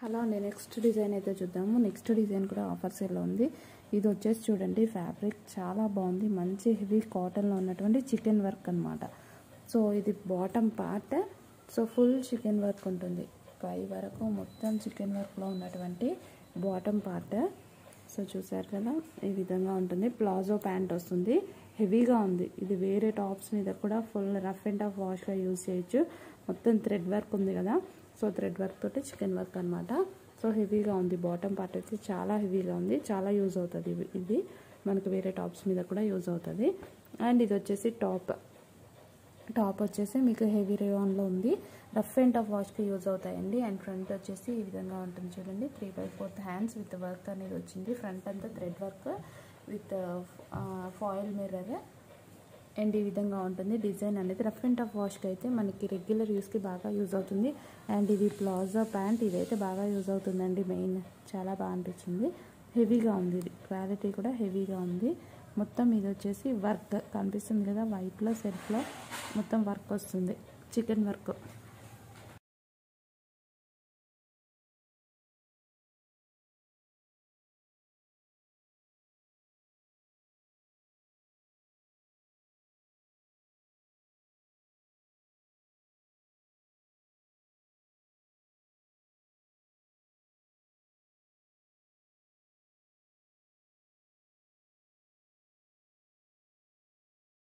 hello అండి next design అయితే చూద్దాము నెక్స్ట్ డిజైన్ కూడా ఆఫర్ సేల్లో ఉంది ఇది వచ్చేసి చూడండి ఫ్యాబ్రిక్ చాలా బాగుంది మంచి హెవీ కాటన్లో ఉన్నటువంటి చికెన్ వర్క్ అనమాట సో ఇది bottom part so full chikan work ఉంటుంది పై వరకు మొత్తం చికెన్ వర్క్లో ఉన్నటువంటి బాటమ్ పార్ట్ సో చూసారు కదా ఈ విధంగా ఉంటుంది ప్లాజో ప్యాంట్ వస్తుంది హెవీగా ఉంది ఇది వేరే టాప్స్ మీద కూడా ఫుల్ రఫ్ అండ్ టఫ్ వాష్గా యూజ్ చేయొచ్చు మొత్తం థ్రెడ్ వర్క్ ఉంది కదా సో థ్రెడ్ వర్క్ తోటి చికెన్ వర్క్ అనమాట సో హెవీగా ఉంది బాటమ్ పార్ట్ అయితే చాలా హెవీగా ఉంది చాలా యూజ్ అవుతుంది ఇవి- ఇది మనకు వేరే టాప్స్ మీద కూడా యూజ్ అవుతుంది అండ్ ఇది వచ్చేసి టాప్ టాప్ వచ్చేసి మీకు హెవీ రేవాన్లో ఉంది రఫ్ అండ్ టఫ్ వాష్కి యూజ్ అవుతాయండి అండ్ ఫ్రంట్ వచ్చేసి ఈ విధంగా ఉంటుంది చూడండి three by fourth hands with work అనేది వచ్చింది ఫ్రంట్ అంతా thread work with foil mirror and ఈ విధంగా ఉంటుంది డిజైన్ అనేది రఫ్ అండ్ టఫ్ వాష్కి అయితే మనకి రెగ్యులర్ యూస్కి బాగా యూజ్ అవుతుంది అండ్ ఇది ప్లాజో ప్యాంట్ ఇదైతే బాగా యూజ్ అవుతుందండి మెయిన్ చాలా బాగా అనిపించింది హెవీగా ఉంది ఇది క్వాలిటీ కూడా హెవీగా ఉంది మొత్తం ఇది వచ్చేసి వర్క్ కనిపిస్తుంది కదా వైట్లో సెల్ఫ్లో మొత్తం వర్క్ వస్తుంది చికెన్ వర్క్